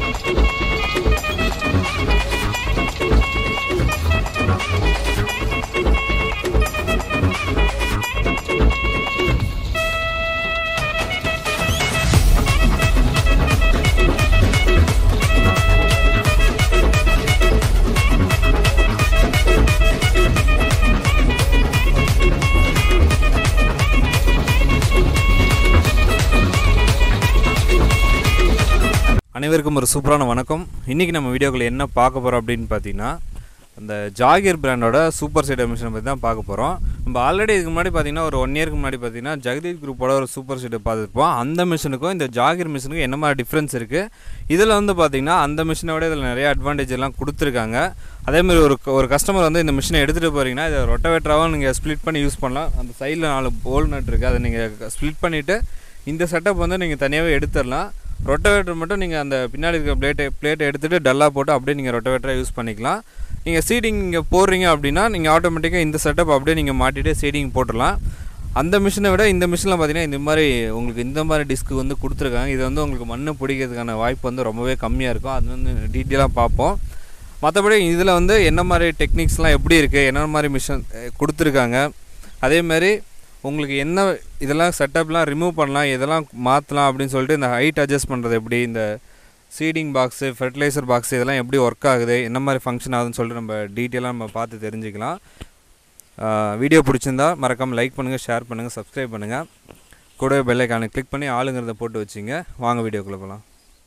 அனைவருக்கும் ஒரு சூப்பரான வணக்கம் இன்றைக்கி நம்ம வீடியோக்குள்ள என்ன பார்க்க போகிறோம் அப்படின்னு பார்த்தீங்கன்னா அந்த ஜாகிர் பிராண்டோட சூப்பர் சைடர் மிஷினை பற்றி தான் பார்க்க போகிறோம் நம்ம ஆல்ரெடி இதுக்கு முன்னாடி பார்த்தீங்கன்னா ஒரு ஒன் இயருக்கு முன்னாடி பார்த்தீங்கன்னா ஜெகதீப் குரூப்போட ஒரு சூப்பர் சைடர் பார்த்துருப்போம் அந்த மிஷினுக்கும் இந்த ஜாகிர் மிஷினுக்கும் என்ன மாதிரி டிஃப்ரென்ஸ் இருக்குது இதில் வந்து பார்த்தீங்கன்னா அந்த மிஷினை விட இதில் நிறைய அட்வான்டேஜ் எல்லாம் கொடுத்துருக்காங்க அதேமாதிரி ஒரு ஒரு கஸ்டமர் வந்து இந்த மிஷினை எடுத்துகிட்டு போகிறீங்கன்னா இதை ரொட்டவேட்டராகவும் நீங்கள் ஸ்ப்ளிட் பண்ணி யூஸ் பண்ணலாம் அந்த சைடில் நாலு போல் நட் இருக்குது அதை நீங்கள் ஸ்ப்ளிட் பண்ணிவிட்டு இந்த செட்டப் வந்து நீங்கள் தனியாகவே எடுத்துடலாம் ரொட்டவேட்டர் மட்டும் நீங்கள் அந்த பின்னாடி இருக்க பிளேட்டை பிளேட்டை எடுத்துகிட்டு டல்லாக போட்டு அப்படியே நீங்கள் ரொட்டவேட்டராக யூஸ் பண்ணிக்கலாம் நீங்கள் சீடிங் இங்கே போடுறீங்க அப்படின்னா நீங்கள் ஆட்டோமேட்டிக்காக இந்த செட்டப் அப்படியே நீங்கள் மாட்டிட்டு சீடிங் போட்டுடலாம் அந்த மிஷினை விட இந்த மிஷினில் பார்த்தீங்கன்னா இந்த மாதிரி உங்களுக்கு இந்த மாதிரி டிஸ்க்கு வந்து கொடுத்துருக்காங்க இது வந்து உங்களுக்கு மண்ணை பிடிக்கிறதுக்கான வாய்ப்பு வந்து ரொம்பவே கம்மியாக இருக்கும் அது வந்து டீட்டெயிலாக பார்ப்போம் மற்றபடி இதில் வந்து என்ன மாதிரி டெக்னிக்ஸ்லாம் எப்படி இருக்குது என்ன மாதிரி மிஷின் கொடுத்துருக்காங்க அதேமாதிரி உங்களுக்கு என்ன இதெல்லாம் செட்டப்லாம் ரிமூவ் பண்ணலாம் இதெல்லாம் மாற்றலாம் அப்படின்னு சொல்லிட்டு இந்த ஹைட் அட்ஜஸ்ட் பண்ணுறது எப்படி இந்த சீடிங் பாக்ஸு ஃபெர்டிலைசர் பாக்ஸ் இதெல்லாம் எப்படி ஒர்க் ஆகுது என்ன மாதிரி ஃபங்க்ஷன் ஆகுதுன்னு சொல்லிட்டு நம்ம டீட்டெயிலாக நம்ம பார்த்து தெரிஞ்சுக்கலாம் வீடியோ பிடிச்சிருந்தா மறக்காமல் லைக் பண்ணுங்கள் ஷேர் பண்ணுங்கள் சப்ஸ்கிரைப் பண்ணுங்கள் கூடவே பெல்லைக்கான கிளிக் பண்ணி ஆளுங்கிறத போட்டு வச்சிங்க வாங்க வீடியோக்குள்ளே போகலாம்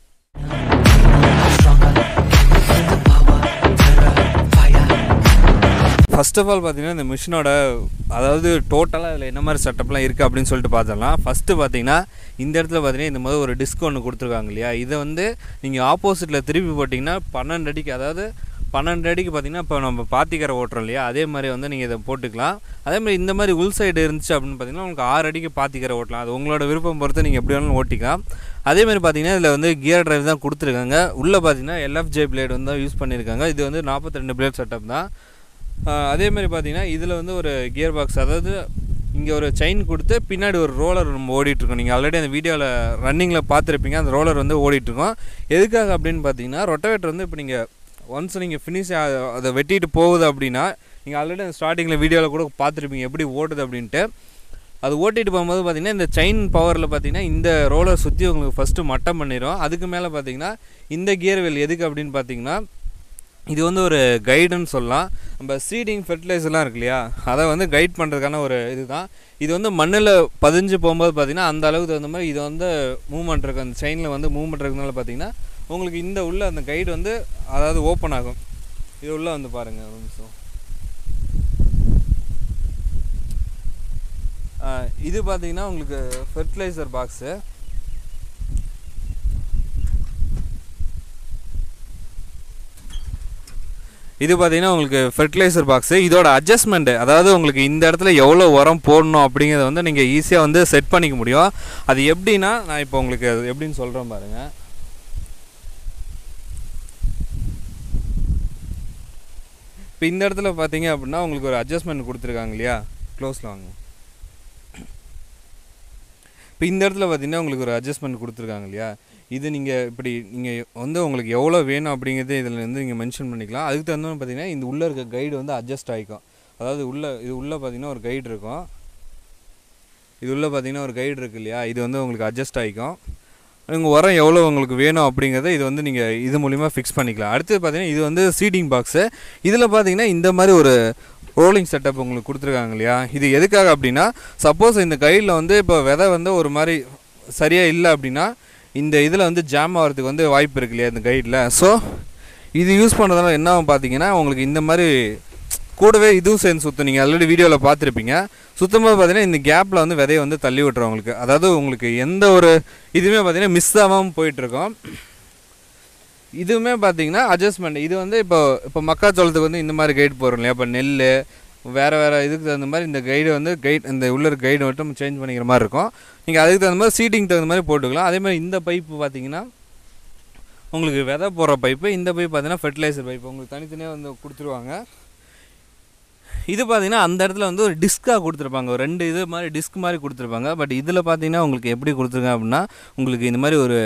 ஃபர்ஸ்ட் ஆஃப் ஆல் பார்த்தீங்கன்னா இந்த மிஷினோட அதாவது டோட்டலாக அதில் என்ன மாதிரி செட்டப்லாம் இருக்குது அப்படின்னு சொல்லிட்டு பார்த்தலாம் ஃபஸ்ட்டு பார்த்தீங்கன்னா இந்த இடத்துல பார்த்தீங்கன்னா இந்த மாதிரி ஒரு டிஸ்க் ஒன்று கொடுத்துருக்காங்க இல்லையா இதை வந்து நீங்கள் ஆப்போசிட்டில் திருப்பி போட்டிங்கன்னா பன்னெண்டு அடிக்கு அதாவது பன்னெண்டு அடிக்கு பார்த்தீங்கன்னா இப்போ நம்ம பாத்திக்கரை ஓட்டுறோம் இல்லையா அதே மாதிரி வந்து நீங்கள் இதை போட்டுக்கலாம் அதே மாதிரி இந்த மாதிரி உள் சைடு இருந்துச்சு அப்படின்னு பார்த்தீங்கன்னா உங்களுக்கு ஆறு அடிக்கு பாத்திக்கரை ஓட்டலாம் அது உங்களோட விருப்பம் பொறுத்து நீங்கள் எப்படி வேணாலும் ஓட்டிக்கலாம் அதே மாதிரி பார்த்தீங்கன்னா இதில் வந்து கியர் டிரைவ் தான் கொடுத்துருக்காங்க உள்ளே பார்த்தீங்கன்னா எல்எஃப்ஜே பிளேடு வந்து தான் யூஸ் பண்ணியிருக்காங்க இது வந்து நாற்பத்தி ரெண்டு பிளேட் செட்டப் தான் அதேமாதிரி பார்த்தீங்கன்னா இதில் வந்து ஒரு கியர் பாக்ஸ் அதாவது இங்கே ஒரு செயின் கொடுத்து பின்னாடி ஒரு ரோலர் நம்ம ஓடிட்டுருக்கோம் நீங்கள் ஆல்ரெடி அந்த வீடியோவில் ரன்னிங்கில் பார்த்துருப்பீங்க அந்த ரோலர் வந்து ஓடிட்டுருக்கோம் எதுக்காக அப்படின்னு பார்த்தீங்கன்னா ரொட்டவேட்டர் வந்து இப்போ நீங்கள் ஒன்ஸ் நீங்கள் ஃபினிஷ் அதை வெட்டிட்டு போகுது அப்படின்னா நீங்கள் ஆல்ரெடி அந்த ஸ்டார்டிங்கில் வீடியோவில் கூட பார்த்துருப்பீங்க எப்படி ஓடுது அப்படின்ட்டு அது ஓட்டிகிட்டு போகும்போது பார்த்தீங்கன்னா இந்த செயின் பவரில் பார்த்தீங்கன்னா இந்த ரோலர் சுற்றி உங்களுக்கு ஃபஸ்ட்டு மட்டம் பண்ணிடும் அதுக்கு மேலே பார்த்தீங்கன்னா இந்த கியர் வெல் எதுக்கு அப்படின்னு பார்த்தீங்கன்னா இது வந்து ஒரு கைடுன்னு சொல்லலாம் நம்ம சீடிங் ஃபெர்டிலைசர்லாம் இருக்கு இல்லையா அதை வந்து கைட் பண்ணுறதுக்கான ஒரு இதுதான் இது வந்து மண்ணில் பதிஞ்சு போகும்போது பார்த்திங்கன்னா அந்த அளவுக்கு தகுந்த மாதிரி இது வந்து மூவ்மெண்ட் இருக்குது அந்த செயினில் வந்து மூவ்மெண்ட் இருக்கிறதுனால பார்த்திங்கன்னா உங்களுக்கு இந்த உள்ள அந்த கைடு வந்து அதாவது ஓப்பன் ஆகும் இது உள்ளே வந்து பாருங்கள் ஒரு நிமிஷம் இது பார்த்தீங்கன்னா உங்களுக்கு ஃபெர்டிலைசர் பாக்ஸு இது பார்த்தீங்கன்னா உங்களுக்கு ஃபெர்டிலைசர் பாக்ஸு இதோட அட்ஜஸ்ட்மெண்ட்டு அதாவது உங்களுக்கு இந்த இடத்துல எவ்வளோ உரம் போடணும் அப்படிங்கிறத வந்து நீங்கள் ஈஸியாக வந்து செட் பண்ணிக்க முடியும் அது எப்படின்னா நான் இப்போ உங்களுக்கு அது எப்படின்னு சொல்கிறேன் பாருங்கள் இப்போ இந்த இடத்துல பார்த்தீங்க அப்படின்னா உங்களுக்கு ஒரு அட்ஜஸ்ட்மெண்ட் கொடுத்துருக்காங்க இல்லையா க்ளோஸில் வாங்க இப்போ இந்த இடத்துல பார்த்தீங்கன்னா உங்களுக்கு ஒரு அட்ஜஸ்ட்மெண்ட் கொடுத்துருக்காங்க இல்லையா இது நீங்கள் இப்படி நீங்கள் வந்து உங்களுக்கு எவ்வளோ வேணும் அப்படிங்கிறத இதில் வந்து நீங்கள் மென்ஷன் பண்ணிக்கலாம் அதுக்கு தகுந்த மாதிரி பார்த்தீங்கன்னா இந்த உள்ளே இருக்க கைடு வந்து அட்ஜஸ்ட் ஆகிக்கும் அதாவது உள்ளே இது உள்ளே பார்த்தீங்கன்னா ஒரு கைடு இருக்கும் இது உள்ளே பார்த்தீங்கன்னா ஒரு கைடு இருக்கு இல்லையா இது வந்து உங்களுக்கு அட்ஜஸ்ட் ஆகிக்கும் உங்கள் உரம் எவ்வளோ உங்களுக்கு வேணும் அப்படிங்கிறத இது வந்து நீங்கள் இது மூலிமா ஃபிக்ஸ் பண்ணிக்கலாம் அடுத்தது பார்த்தீங்கன்னா இது வந்து சீடிங் பாக்ஸு இதில் பார்த்தீங்கன்னா இந்த மாதிரி ஒரு ரோலிங் செட்டப் உங்களுக்கு கொடுத்துருக்காங்க இல்லையா இது எதுக்காக அப்படின்னா சப்போஸ் இந்த கைடில் வந்து இப்போ விதை வந்து ஒரு மாதிரி சரியாக இல்லை அப்படின்னா இந்த இதில் வந்து ஜாம் ஆகிறதுக்கு வந்து வாய்ப்பு இருக்கு இல்லையா இந்த கைடில் ஸோ இது யூஸ் பண்ணுறதுனால என்ன ஆகும் பார்த்தீங்கன்னா உங்களுக்கு இந்த மாதிரி கூடவே இதுவும் சேர்ந்து சுற்றும் நீங்கள் ஆல்ரெடி வீடியோவில் பார்த்துருப்பீங்க சுத்தமாக பார்த்தீங்கன்னா இந்த கேப்பில் வந்து விதையை வந்து தள்ளி விட்டுரும் உங்களுக்கு அதாவது உங்களுக்கு எந்த ஒரு இதுவுமே பார்த்தீங்கன்னா மிஸ் ஆகாமல் போயிட்டுருக்கோம் இதுவுமே பார்த்தீங்கன்னா அட்ஜஸ்ட்மெண்ட் இது வந்து இப்போ இப்போ மக்காச்சோளத்துக்கு வந்து இந்த மாதிரி கைடு போடுறோம் இல்லையா இப்போ நெல் வேறு வேறு இதுக்கு தகுந்த மாதிரி இந்த கைடு வந்து கைட் இந்த உள்ள இருக்க கைடு மட்டும் சேஞ்ச் பண்ணிக்கிற மாதிரி இருக்கும் நீங்கள் அதுக்கு தகுந்த மாதிரி சீட்டிங் தகுந்த மாதிரி போட்டுக்கலாம் அதே மாதிரி இந்த பைப்பு பார்த்தீங்கன்னா உங்களுக்கு விதை போடுற பைப்பு இந்த பைப் பார்த்தீங்கன்னா ஃபெர்டிலைசர் பைப்பு உங்களுக்கு தனித்தனியாக வந்து கொடுத்துருவாங்க இது பார்த்தீங்கன்னா அந்த இடத்துல வந்து ஒரு டிஸ்க்காக கொடுத்துருப்பாங்க ஒரு ரெண்டு இது மாதிரி டிஸ்க் மாதிரி கொடுத்துருப்பாங்க பட் இதில் பார்த்தீங்கன்னா உங்களுக்கு எப்படி கொடுத்துருக்காங்க அப்படின்னா உங்களுக்கு இந்த மாதிரி ஒரு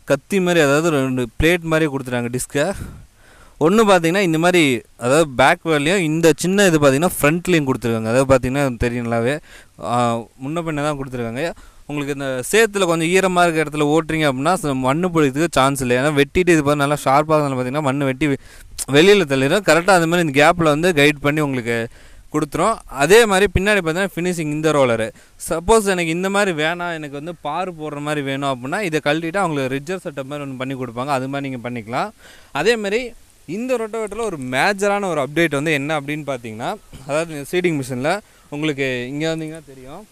கத்தி மாதிரி அதாவது ரெண்டு பிளேட் மாதிரி கொடுத்துட்டாங்க டிஸ்கை ஒன்று பார்த்தீங்கன்னா இந்த மாதிரி அதாவது பேக் வேலையும் இந்த சின்ன இது பார்த்தீங்கன்னா ஃப்ரண்ட்லேயும் கொடுத்துருக்காங்க அதாவது பார்த்தீங்கன்னா தெரியும் நல்லாவே ஆ, முன்ன பின்ன தான் கொடுத்துருக்காங்க உங்களுக்கு இந்த சேத்துல கொஞ்சம் ஈரமாக இருக்க இடத்துல ஓட்டுறீங்க அப்படின்னா ச- மண்ணு பிடிக்கிறதுக்கு சான்ஸ் இல்லை ஏன்னா வெட்டிட்டு இது பார்த்து நல்லா ஷார்ப்பாக இருந்தாலும் பார்த்தீங்கன்னா மண் வெட்டி வெளியில் தள்ளிடும் கரெக்டாக அது மாதிரி இந்த கேப்பில் வந்து கைட் பண்ணி உங்களுக்கு கொடுத்துரும் அதே மாதிரி பின்னாடி பார்த்தீங்கன்னா ஃபினிஷிங் இந்த ரோலரு சப்போஸ் எனக்கு இந்த மாதிரி வேணாம் எனக்கு வந்து பார் போடுற மாதிரி வேணும் அப்படின்னா இதை கழட்டிட்டு அவங்களுக்கு ரிஜர் செட்டப் மாதிரி ஒன்று பண்ணி கொடுப்பாங்க அது மாதிரி நீங்கள் பண்ணிக்கலாம் அதே மாதிரி இந்த ரொட்டோவேட்டரில் ஒரு மேஜரான ஒரு அப்டேட் வந்து என்ன அப்படின்னு பார்த்தீங்கன்னா அதாவது சீடிங் மிஷினில் உங்களுக்கு இங்கே வந்தீங்கன்னா தெரியும்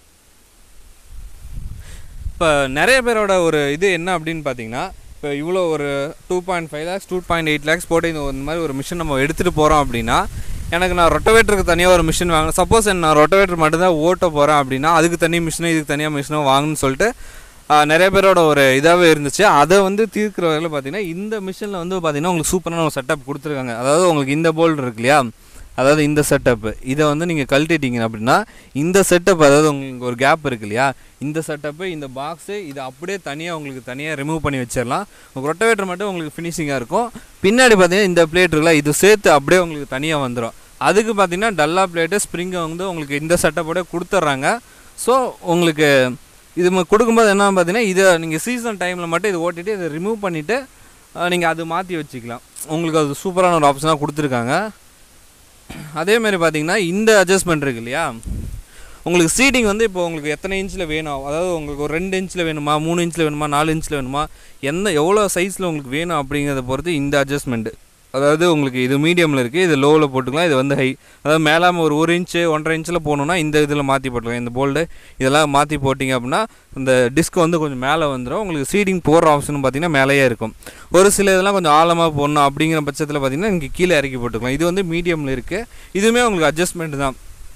இப்போ நிறைய பேரோட ஒரு இது என்ன அப்படின்னு பார்த்தீங்கன்னா இப்போ இவ்வளோ ஒரு two point five lakhs two point eight lakhs போட்டு இந்த இந்த மாதிரி ஒரு மிஷின் நம்ம எடுத்துகிட்டு போகிறோம் அப்படின்னா எனக்கு நான் ரொட்டவேட்டருக்கு தனியாக ஒரு மிஷின் வாங்கணும் சப்போஸ் நான் ரொட்டவேட்டர் மட்டும்தான் ஓட்ட போகிறேன் அப்படின்னா அதுக்கு தனி மிஷினும் இதுக்கு தனியாக மிஷினும் வாங்கணும்னு சொல்லிட்டு ஆ, நிறைய பேரோட ஒரு இதாகவே இருந்துச்சு அதை வந்து தீர்க்கிற வகையில் பார்த்தீங்கன்னா இந்த மிஷினில் வந்து பார்த்தீங்கன்னா உங்களுக்கு சூப்பரான ஒரு செட்டப் கொடுத்துருக்காங்க அதாவது உங்களுக்கு இந்த போல்டு இருக்கு இல்லையா அதாவது இந்த செட்டப்பு இதை வந்து நீங்கள் கழட்டிட்டீங்க அப்படின்னா இந்த செட்டப் அதாவது உங்களுக்கு ஒரு கேப் இருக்கு இல்லையா இந்த செட்டப்பு இந்த பாக்ஸு இதை அப்படியே தனியாக உங்களுக்கு தனியாக ரிமூவ் பண்ணி வச்சிடலாம் உங்களுக்கு ரொட்டவேட்டர் மட்டும் உங்களுக்கு ஃபினிஷிங்காக இருக்கும் பின்னாடி பார்த்தீங்கன்னா இந்த பிளேட் இருக்குல்ல இது சேர்த்து அப்படியே உங்களுக்கு தனியாக வந்துடும் அதுக்கு பார்த்தீங்கன்னா டல்லா பிளேட்டு ஸ்ப்ரிங்கை வந்து உங்களுக்கு இந்த செட்டப்போட கொடுத்துட்றாங்க ஸோ உங்களுக்கு இது ம- கொடுக்கும்போது என்ன பார்த்தீங்கன்னா இதை நீங்கள் சீசன் டைமில் மட்டும் இதை ஓட்டிட்டு இதை ரிமூவ் பண்ணிவிட்டு நீங்கள் அது மாற்றி வச்சுக்கலாம் உங்களுக்கு அது சூப்பரான ஒரு ஆப்ஷனாக கொடுத்துருக்காங்க அதே மாதிரி பார்த்தீங்கன்னா இந்த அட்ஜஸ்ட்மெண்ட் இருக்கு இல்லையா உங்களுக்கு சீட்டிங் வந்து இப்போ உங்களுக்கு எத்தனை இன்ச்சில் வேணும் அதாவது உங்களுக்கு ஒரு ரெண்டு இன்ச்சில் வேணுமா மூணு இன்ச்சில் வேணுமா நாலு இன்ச்சில் வேணுமா என்ன எவ்வளோ சைஸில் உங்களுக்கு வேணும் அப்படிங்கிறத பொறுத்து இந்த அட்ஜஸ்ட்மெண்ட்டு அதாவது உங்களுக்கு இது மீடியமில் இருக்குது இது லோவில் போட்டுக்கலாம் இது வந்து ஹை அதாவது மேலாம ஒரு ஒரு இன்ச்சு ஒன்றரை இன்ச்சில் போகணுன்னா இந்த இதில் மாற்றி போட்டுக்கலாம் இந்த போல்டு இதெல்லாம் மாற்றி போட்டிங்க அப்படின்னா இந்த டிஸ்க் வந்து கொஞ்சம் மேலே வந்துடும் உங்களுக்கு சீடிங் போடுற ஆப்ஷன் பார்த்தீங்கன்னா மேலேயே இருக்கும் ஒரு சில இதெல்லாம் கொஞ்சம் ஆழமாக போடணும் அப்படிங்கிற பட்சத்தில் பார்த்தீங்கன்னா இங்கே கீழே இறக்கி போட்டுக்கலாம் இது வந்து மீடியமில் இருக்குது இதுவுமே உங்களுக்கு அட்ஜஸ்ட்மெண்ட் தான்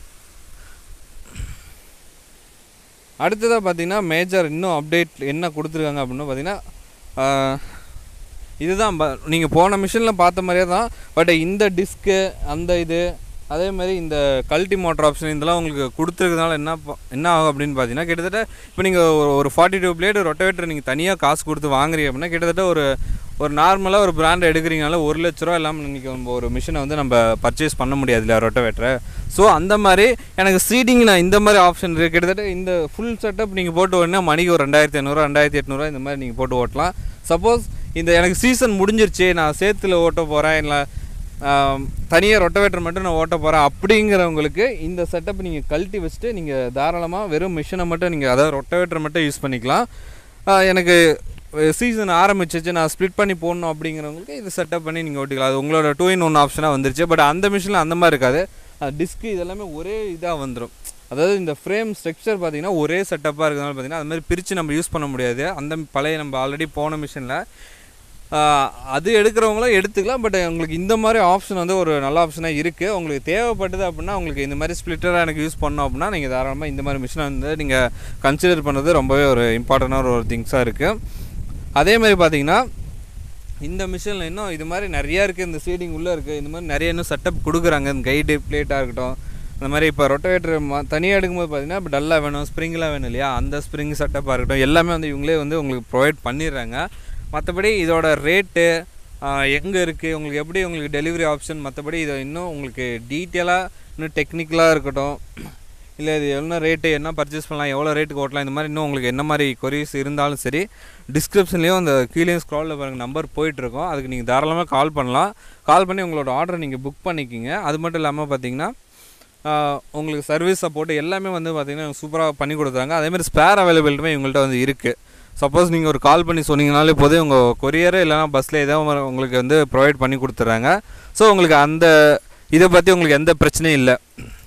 அடுத்ததாக பார்த்தீங்கன்னா மேஜர் இன்னும் அப்டேட் என்ன கொடுத்துருக்காங்க அப்படின்னு பார்த்தீங்கன்னா ஆஹ், இதுதான் நீங்கள் போன மிஷினில் பார்த்த மாதிரியே தான் பட் இந்த டிஸ்க்கு அந்த இது அதே மாதிரி இந்த கல்டி மோட்டர் ஆப்ஷன் இதெல்லாம் உங்களுக்கு கொடுத்துருக்கனால என்ன ப- என்ன ஆகும் அப்படின்னு பார்த்தீங்கன்னா கிட்டத்தட்ட இப்போ நீங்கள் ஒரு ஒரு ஃபார்ட்டி டூ பிளேடு ரொட்டவேட்டர் நீங்கள் தனியாக காசு கொடுத்து வாங்குறீங்க அப்படின்னா கிட்டத்தட்ட ஒரு ஒரு நார்மலாக ஒரு பிராண்ட் எடுக்கிறீங்கனால ஒரு லட்ச ரூபா இல்லாமல் இன்றைக்கி நம்ம ஒரு மிஷினை வந்து நம்ம பர்ச்சேஸ் பண்ண முடியாது இல்லையா ரொட்டவேட்டரை ஸோ அந்த மாதிரி எனக்கு சீட்டிங் நான் இந்த மாதிரி ஆப்ஷன் இருக்குது கிட்டத்தட்ட இந்த ஃபுல் செட்டப் நீங்கள் போட்டு ஓட்டினா மணிக்கு ஒரு ரெண்டாயிரத்தி ஐநூறுரூவா ரெண்டாயிரத்தி எட்நூறுவா இந்த மாதிரி நீங்கள் போட்டு ஓட்டலாம் சப்போஸ் இந்த எனக்கு சீசன் முடிஞ்சிருச்சு நான் சேத்துல ஓட்ட போகிறேன் இல்லை தனியாக ரொட்டவேட்டர் மட்டும் நான் ஓட்ட போகிறேன் அப்படிங்கிறவங்களுக்கு இந்த செட்டப் நீங்கள் கழட்டி வச்சுட்டு நீங்கள் தாராளமாக வெறும் மிஷினை மட்டும் நீங்கள் அதாவது ரொட்டவேட்டர் மட்டும் யூஸ் பண்ணிக்கலாம் ஆஹ் எனக்கு சீசன் ஆரம்பிச்சிச்சு நான் ஸ்ப்ளிட் பண்ணி போடணும் அப்படிங்கிறவங்களுக்கு இது செட்டப் பண்ணி நீங்கள் ஓட்டிக்கலாம் அது உங்களோட டூ இன் ஒன் ஆப்ஷனாக வந்துருச்சு பட் அந்த மிஷினில் அந்த மாதிரி இருக்காது டிஸ்க்கு இதெல்லாமே ஒரே இதாக வந்துடும் அதாவது இந்த ஃப்ரேம் ஸ்ட்ரக்சர் பார்த்தீங்கன்னா ஒரே செட்டப்பாக இருக்கிறதுனால பார்த்தீங்கன்னா அது மாதிரி பிரித்து நம்ம யூஸ் பண்ண முடியாது அந்த பழைய நம்ம ஆல்ரெடி போன மிஷினில் அது எடுக்கிறவங்களும் எடுத்துக்கலாம் பட் உங்களுக்கு இந்த மாதிரி ஆப்ஷன் வந்து ஒரு நல்ல ஆப்ஷனாக இருக்குது உங்களுக்கு தேவைப்பட்டது அப்படின்னா உங்களுக்கு இந்த மாதிரி ஸ்ப்ளிட்டராக எனக்கு யூஸ் பண்ணோம் அப்படின்னா நீங்கள் தாராளமாக இந்த மாதிரி மிஷினை வந்து நீங்கள் கன்சிடர் பண்ணுறது ரொம்பவே ஒரு இம்பார்ட்டண்டான ஒரு திங்ஸாக இருக்குது அதே மாதிரி பார்த்தீங்கன்னா இந்த மிஷினில் இன்னும் இது மாதிரி நிறையா இருக்குது இந்த சீடிங் உள்ளே இருக்குது இந்த மாதிரி நிறைய இன்னும் செட்டப் கொடுக்குறாங்க இந்த கைடு பிளேட்டாக இருக்கட்டும் அந்த மாதிரி இப்போ ரொட்டவேட்டர் தனியாக எடுக்கும்போது பார்த்தீங்கன்னா இப்போ டல்லாக வேணும் ஸ்ப்ரிங்லாம் வேணும் இல்லையா அந்த ஸ்ப்ரிங் செட்டப்பாக இருக்கட்டும் எல்லாமே வந்து இவங்களே வந்து உங்களுக்கு ப்ரொவைட் பண்ணிடுறாங்க மற்றபடி இதோட ரேட்டு எங்கே இருக்குது உங்களுக்கு எப்படி உங்களுக்கு டெலிவரி ஆப்ஷன் மற்றபடி இதை இன்னும் உங்களுக்கு டீட்டெயிலாக இன்னும் டெக்னிக்கலாக இருக்கட்டும் இல்லை இது என்ன ரேட்டு என்ன பர்ச்சேஸ் பண்ணலாம் எவ்வளோ ரேட்டுக்கு ஓட்டலாம் இந்த மாதிரி இன்னும் உங்களுக்கு என்ன மாதிரி கொரிஸ் இருந்தாலும் சரி டிஸ்கிரிப்ஷன்லேயும் அந்த கீழே ஸ்க்ராலில் பாருங்கள் நம்பர் போயிட்டுருக்கோம் அதுக்கு நீங்கள் தாராளமாக கால் பண்ணலாம் கால் பண்ணி உங்களோட ஆர்டரை நீங்கள் புக் பண்ணிக்கிங்க அது மட்டும் இல்லாமல் பார்த்தீங்கன்னா ஆஹ், உங்களுக்கு சர்வீஸ் சப்போர்ட் எல்லாமே வந்து பார்த்தீங்கன்னா சூப்பராக பண்ணி கொடுக்குறாங்க அதேமாதிரி ஸ்பேர் அவைலபிலிட்டுமே இவங்கள்ட்ட வந்து இருக்குது சப்போஸ் நீங்கள் ஒரு கால் பண்ணி சொன்னீங்கனாலே போதே உங்கள் கொரியரே இல்லைனா பஸ்ஸில் ஏதோ ஒரு உங்களுக்கு வந்து ப்ரொவைட் பண்ணி கொடுத்துட்றாங்க ஸோ உங்களுக்கு அந்த இதை பற்றி உங்களுக்கு எந்த பிரச்சனையும் இல்லை